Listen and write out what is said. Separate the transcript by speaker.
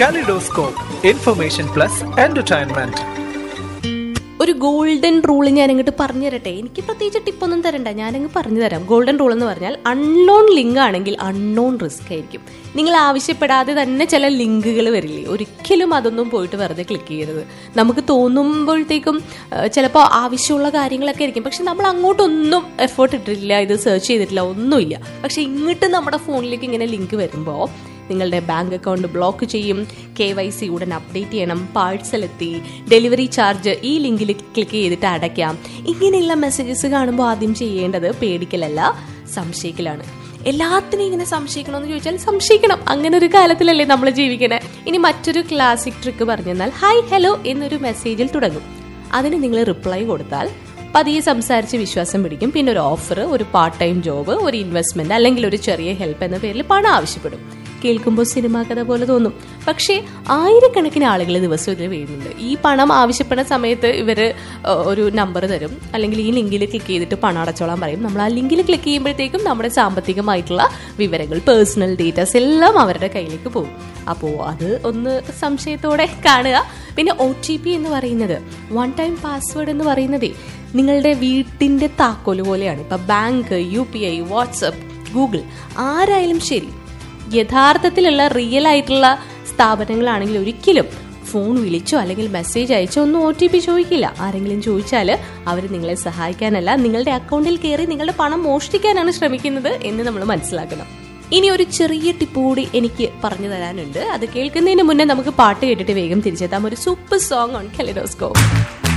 Speaker 1: Kaleidoscope, information plus entertainment.
Speaker 2: ഒരു golden rule ഞാൻ അങ്ങോട്ട് പറഞ്ഞു തരട്ടെ എനിക്ക് പ്രത്യേകിച്ച് ടിപ്പൊന്നും തരണ്ട ഞാനങ്ങ് പറഞ്ഞു തരാം ഗോൾഡൻ റൂൾ എന്ന് പറഞ്ഞാൽ അൺനോൺ ലിങ്ക് ആണെങ്കിൽ അൺനോൺ റിസ്ക് ആയിരിക്കും നിങ്ങൾ ആവശ്യപ്പെടാതെ തന്നെ ചില ലിങ്കുകൾ വരില്ലേ ഒരിക്കലും അതൊന്നും പോയിട്ട് വെറുതെ ക്ലിക്ക് ചെയ്യരുത് നമുക്ക് തോന്നുമ്പോഴത്തേക്കും ചിലപ്പോൾ ആവശ്യമുള്ള കാര്യങ്ങളൊക്കെ ആയിരിക്കും പക്ഷെ നമ്മൾ അങ്ങോട്ടൊന്നും എഫേർട്ട് ഇട്ടിട്ടില്ല ഇത് സെർച്ച് ചെയ്തിട്ടില്ല ഒന്നുമില്ല പക്ഷെ ഇങ്ങോട്ട് നമ്മുടെ ഫോണിലേക്ക് ഇങ്ങനെ ലിങ്ക് വരുമ്പോൾ നിങ്ങളുടെ ബാങ്ക് അക്കൗണ്ട് ബ്ലോക്ക് ചെയ്യും കെ വൈ സി ഉടൻ അപ്ഡേറ്റ് ചെയ്യണം പാഴ്സൽ എത്തി ഡെലിവറി ചാർജ് ഈ ലിങ്കിൽ ക്ലിക്ക് ചെയ്തിട്ട് അടയ്ക്കാം ഇങ്ങനെയുള്ള മെസ്സേജസ് കാണുമ്പോൾ ആദ്യം ചെയ്യേണ്ടത് പേടിക്കലല്ല സംശയിക്കലാണ് എല്ലാത്തിനും ഇങ്ങനെ സംശയിക്കണമെന്ന് ചോദിച്ചാൽ സംശയിക്കണം അങ്ങനെ ഒരു കാലത്തിലല്ലേ നമ്മൾ ജീവിക്കണേ ഇനി മറ്റൊരു ക്ലാസിക് ട്രിക്ക് പറഞ്ഞു തന്നാൽ ഹായ് ഹലോ എന്നൊരു മെസ്സേജിൽ തുടങ്ങും അതിന് നിങ്ങൾ റിപ്ലൈ കൊടുത്താൽ പതിയെ സംസാരിച്ച് വിശ്വാസം പിടിക്കും പിന്നെ ഒരു ഓഫർ ഒരു പാർട്ട് ടൈം ജോബ് ഒരു ഇൻവെസ്റ്റ്മെന്റ് അല്ലെങ്കിൽ ഒരു ചെറിയ ഹെൽപ്പ് എന്ന പേരിൽ പണം ആവശ്യപ്പെടും കേൾക്കുമ്പോൾ സിനിമാ കഥ പോലെ തോന്നും പക്ഷേ ആയിരക്കണക്കിന് ആളുകൾ ദിവസം ഇതിൽ വീഴുന്നുണ്ട് ഈ പണം ആവശ്യപ്പെടുന്ന സമയത്ത് ഇവര് ഒരു നമ്പർ തരും അല്ലെങ്കിൽ ഈ ലിങ്കിൽ ക്ലിക്ക് ചെയ്തിട്ട് പണം അടച്ചോളാൻ പറയും നമ്മൾ ആ ലിങ്കിൽ ക്ലിക്ക് ചെയ്യുമ്പോഴത്തേക്കും നമ്മുടെ സാമ്പത്തികമായിട്ടുള്ള വിവരങ്ങൾ പേഴ്സണൽ ഡീറ്റെയിൽസ് എല്ലാം അവരുടെ കയ്യിലേക്ക് പോകും അപ്പോൾ അത് ഒന്ന് സംശയത്തോടെ കാണുക പിന്നെ ഒ ടി പി എന്ന് പറയുന്നത് വൺ ടൈം പാസ്വേഡ് എന്ന് പറയുന്നതേ നിങ്ങളുടെ വീട്ടിന്റെ താക്കോല് പോലെയാണ് ഇപ്പൊ bank U P I WhatsApp Google ആരായാലും ശരി യഥാർത്ഥത്തിലുള്ള റിയൽ ആയിട്ടുള്ള സ്ഥാപനങ്ങളാണെങ്കിൽ ഒരിക്കലും ഫോൺ വിളിച്ചോ അല്ലെങ്കിൽ മെസ്സേജ് അയച്ചോ ഒന്നും ഒ ടി പി ചോദിക്കില്ല ആരെങ്കിലും ചോദിച്ചാൽ അവർ നിങ്ങളെ സഹായിക്കാനല്ല നിങ്ങളുടെ അക്കൗണ്ടിൽ കയറി നിങ്ങളുടെ പണം മോഷ്ടിക്കാനാണ് ശ്രമിക്കുന്നത് എന്ന് നമ്മൾ മനസ്സിലാക്കണം ഇനി ഒരു ചെറിയ ടിപ്പ് കൂടി എനിക്ക് പറഞ്ഞു തരാനുണ്ട് അത് കേൾക്കുന്നതിന് മുന്നേ നമുക്ക് പാട്ട് കേട്ടിട്ട് വേഗം തിരിച്ചെത്താം ഒരു സൂപ്പർ സോങ് ഓൺ കെലിഡോസ്കോപ്പ്